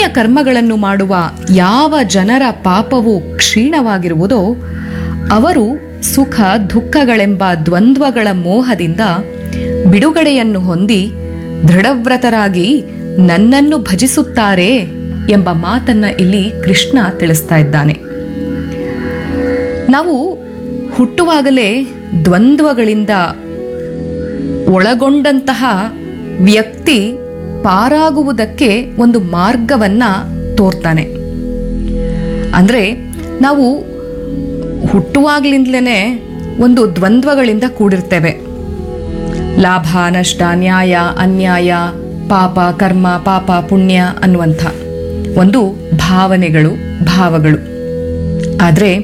ಕರ್ಮಗಳನ್ನು ಮಾಡುವ ಯಾವ ಜನರ ಪಾಪವು ಕ್ಷೀಣವಾಗಿರುವುದೋ ಅವರು ಸುಖ ದುಃಖಗಳೆಂಬ ದ್ವಂದ್ವಗಳ ಮೋಹದಿಂದ ಬಿಡುಗಡೆಯನ್ನು ಹೊಂದಿ ದೃಢವ್ರತರಾಗಿ ನನ್ನನ್ನು ಭಜಿಸುತ್ತಾರೆ ಎಂಬ ಮಾತನ್ನ ಇಲ್ಲಿ ಕೃಷ್ಣ ತಿಳಿಸ್ತಾ ಇದ್ದಾನೆ ನಾವು ಹುಟ್ಟುವಾಗಲೇ ದ್ವಂದ್ವಗಳಿಂದ ಒಳಗೊಂಡಂತಹ ವ್ಯಕ್ತಿ ಪಾರಾಗುವುದಕ್ಕೆ ಒಂದು ಮಾರ್ಗವನ್ನ ತೋರ್ತಾನೆ ಅಂದ್ರೆ ನಾವು ಹುಟ್ಟುವಾಗ್ಲಿಂದಲೇ ಒಂದು ದ್ವಂದ್ವಗಳಿಂದ ಕೂಡಿರ್ತೇವೆ ಲಾಭ ನಷ್ಟ ನ್ಯಾಯ ಅನ್ಯಾಯ ಪಾಪ ಕರ್ಮ ಪಾಪ ಪುಣ್ಯ ಅನ್ನುವಂಥ ಒಂದು ಭಾವನೆಗಳು ಭಾವಗಳು ಆದರೆ